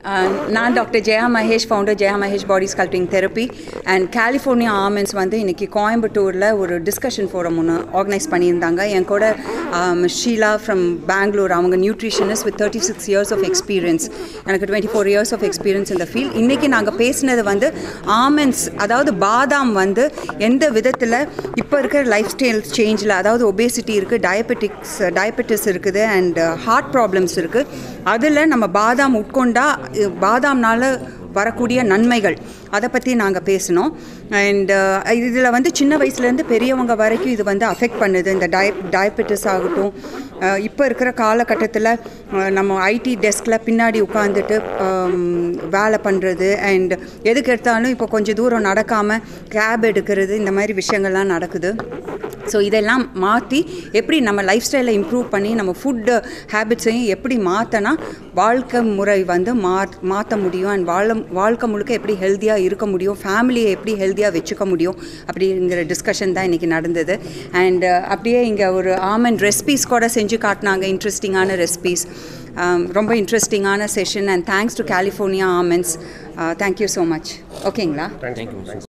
நான் doctor Jaya Mahesh founder Jaya Mahesh body sculpting therapy and California almonds வந்து இன்றைக்கி கோயம்புத்தூரில் ஒரு டிஸ்கஷன் ஃபோரம் ஒன்று ஆர்கனைஸ் பண்ணியிருந்தாங்க என் கூட ஷீலா ஃப்ரம் பெங்களூர் அவங்க nutritionist with thirty six years of experience எனக்கு twenty four years of experience இந்த ஃபீல்ட் இன்றைக்கி நாங்கள் பேசினது வந்து ஆர்மெண்ட்ஸ் அதாவது பாதாம் வந்து எந்த விதத்தில் இப்போ இருக்கிற லைஃப் ஸ்டைல் சேஞ்சில் அதாவது ஒபேசிட்டி இருக்குது டயபெட்டிக்ஸ் டயபெட்டிஸ் இருக்குது அண்ட் ஹார்ட் ப்ராப்ளம்ஸ் இருக்குது அதில் நம்ம பாதாம் உட்கொண்டா பாதாம்னால் வரக்கூடிய நன்மைகள் அதை பற்றி நாங்கள் பேசினோம் அண்ட் இதில் வந்து சின்ன வயசுலேருந்து பெரியவங்க வரைக்கும் இது வந்து அஃபெக்ட் பண்ணுது இந்த டய டயபெட்டிஸ் ஆகட்டும் இப்போ இருக்கிற காலகட்டத்தில் நம்ம ஐடி டெஸ்கில் பின்னாடி உட்காந்துட்டு வேலை பண்ணுறது அண்ட் எதுக்கு எடுத்தாலும் இப்போ கொஞ்சம் தூரம் நடக்காமல் கேப் எடுக்கிறது இந்த மாதிரி விஷயங்கள்லாம் நடக்குது ஸோ இதெல்லாம் மாற்றி எப்படி நம்ம லைஃப் ஸ்டைலை இம்ப்ரூவ் பண்ணி நம்ம ஃபுட்டு ஹேபிட்ஸையும் எப்படி மாற்றினா வாழ்க்கை முறை வந்து மா மாற்ற முடியும் அண்ட் வாழ வாழ்க்கை முழுக்க எப்படி ஹெல்த்தியாக இருக்க முடியும் ஃபேமிலியை எப்படி ஹெல்த்தியாக வச்சுக்க முடியும் அப்படிங்கிற டிஸ்கஷன் தான் இன்றைக்கி நடந்தது அண்ட் அப்படியே இங்கே ஒரு ஆமன் ரெசிபீஸ் கூட செஞ்சு காட்டினாங்க இன்ட்ரெஸ்டிங்கான ரெசிபீஸ் ரொம்ப இன்ட்ரெஸ்டிங்கான session and thanks to California almonds thank you so much ஓகேங்களா தேங்க்யூ